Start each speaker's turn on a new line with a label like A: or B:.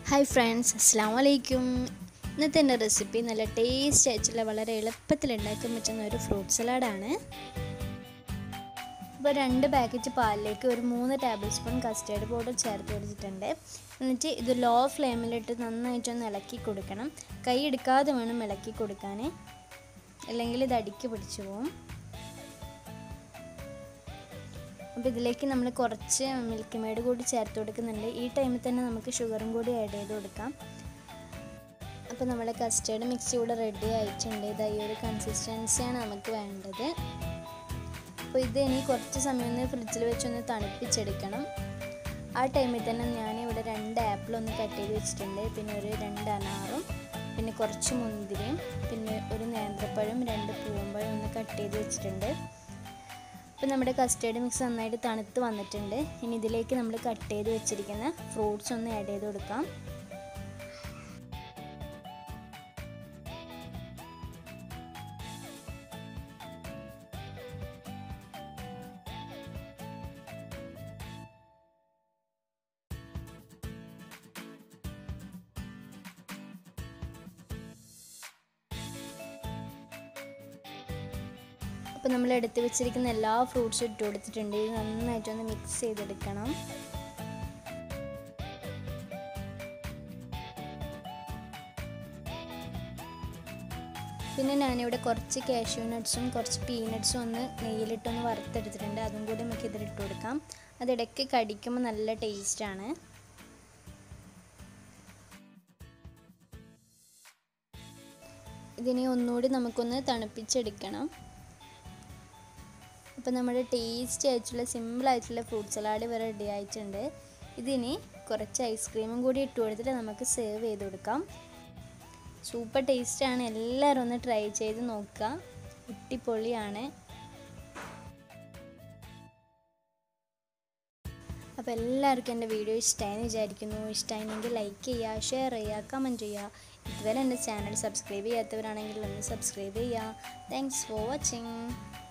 A: hi friends അസ്സാം വലൈക്കും ഇന്നത്തെ എൻ്റെ റെസിപ്പി നല്ല ടേസ്റ്റ് ആയിട്ടുള്ള വളരെ എളുപ്പത്തിൽ ഉണ്ടാക്കാൻ പറ്റുന്ന ഒരു ഫ്രൂട്ട് സലാഡാണ് ഇപ്പോൾ രണ്ട് പാക്കറ്റ് പാലിലേക്ക് ഒരു മൂന്ന് ടേബിൾ സ്പൂൺ കസ്റ്റേർഡ് പൗഡർ ചേർത്ത് കൊടുത്തിട്ടുണ്ട് എന്നിട്ട് ഇത് ലോ ഫ്ലെയിമിലിട്ട് നന്നായിട്ടൊന്ന് ഇളക്കി കൊടുക്കണം കൈ എടുക്കാതെ വേണം ഇളക്കി കൊടുക്കാൻ അല്ലെങ്കിൽ ഇത് അടിക്ക് പിടിച്ചു പോകും അപ്പോൾ ഇതിലേക്ക് നമ്മൾ കുറച്ച് മിൽക്ക് മെയ്ഡ് കൂടി ചേർത്ത് കൊടുക്കുന്നുണ്ട് ഈ ടൈമിൽ തന്നെ നമുക്ക് ഷുഗറും കൂടി ആഡ് ചെയ്ത് കൊടുക്കാം അപ്പോൾ നമ്മുടെ കസ്റ്റേർഡ് മിക്സ് ഇവിടെ റെഡി ആയിട്ടുണ്ട് ഇത് ഈ ഒരു കൺസിസ്റ്റൻസിയാണ് നമുക്ക് വേണ്ടത് അപ്പോൾ ഇത് ഇനി കുറച്ച് സമയം ഒന്ന് ഫ്രിഡ്ജിൽ വെച്ചൊന്ന് തണുപ്പിച്ചെടുക്കണം ആ ടൈമിൽ തന്നെ ഞാൻ ഇവിടെ രണ്ട് ആപ്പിൾ ഒന്ന് കട്ട് ചെയ്ത് വെച്ചിട്ടുണ്ട് പിന്നെ ഒരു രണ്ട് അനാറും പിന്നെ കുറച്ച് മുന്തിരിയും പിന്നെ ഒരു നേന്ത്രപ്പഴം രണ്ട് പൂവമ്പഴം ഒന്ന് കട്ട് ചെയ്ത് വെച്ചിട്ടുണ്ട് അപ്പോൾ നമ്മുടെ കസ്റ്റേർഡ് മിക്സ് നന്നായിട്ട് തണുത്ത് വന്നിട്ടുണ്ട് ഇനി ഇതിലേക്ക് നമ്മൾ കട്ട് ചെയ്ത് വെച്ചിരിക്കുന്ന ഫ്രൂട്ട്സ് ഒന്ന് ആഡ് ചെയ്ത് കൊടുക്കാം അപ്പോൾ നമ്മൾ എടുത്ത് വെച്ചിരിക്കുന്ന എല്ലാ ഫ്രൂട്ട്സും ഇട്ട് കൊടുത്തിട്ടുണ്ട് ഇത് നന്നായിട്ടൊന്ന് മിക്സ് ചെയ്തെടുക്കണം പിന്നെ ഞാനിവിടെ കുറച്ച് കാഷ്യൂ നട്ട്സും കുറച്ച് പീനട്സും ഒന്ന് നെയ്യിലിട്ടൊന്ന് വറുത്തെടുത്തിട്ടുണ്ട് അതും കൂടി നമുക്ക് ഇതിലിട്ട് കൊടുക്കാം അതിടയ്ക്ക് കടിക്കുമ്പോൾ നല്ല ടേസ്റ്റാണ് ഇതിനെ ഒന്നുകൂടി നമുക്കൊന്ന് തണുപ്പിച്ചെടുക്കണം അപ്പോൾ നമ്മുടെ ടേസ്റ്റി ആയിട്ടുള്ള സിമ്പിൾ ആയിട്ടുള്ള ഫ്രൂട്ട് സലാഡ് ഇവിടെ റെഡി ആയിട്ടുണ്ട് ഇതിന് കുറച്ച് ഐസ്ക്രീമും കൂടി ഇട്ട് കൊടുത്തിട്ട് നമുക്ക് സെർവ് ചെയ്ത് കൊടുക്കാം സൂപ്പർ ടേസ്റ്റാണ് എല്ലാവരും ഒന്ന് ട്രൈ ചെയ്ത് നോക്കുക ഇട്ടിപ്പൊളിയാണ് അപ്പോൾ എല്ലാവർക്കും എൻ്റെ വീഡിയോ ഇഷ്ടമായെന്ന് വിചാരിക്കുന്നു ഇഷ്ടമായിരുന്നെങ്കിൽ ലൈക്ക് ചെയ്യുക ഷെയർ ചെയ്യുക കമൻറ്റ് ചെയ്യുക ഇതുവരെ എൻ്റെ ചാനൽ സബ്സ്ക്രൈബ് ചെയ്യാത്തവരാണെങ്കിൽ ഒന്ന് സബ്സ്ക്രൈബ് ചെയ്യുക താങ്ക്സ് ഫോർ വാച്ചിങ്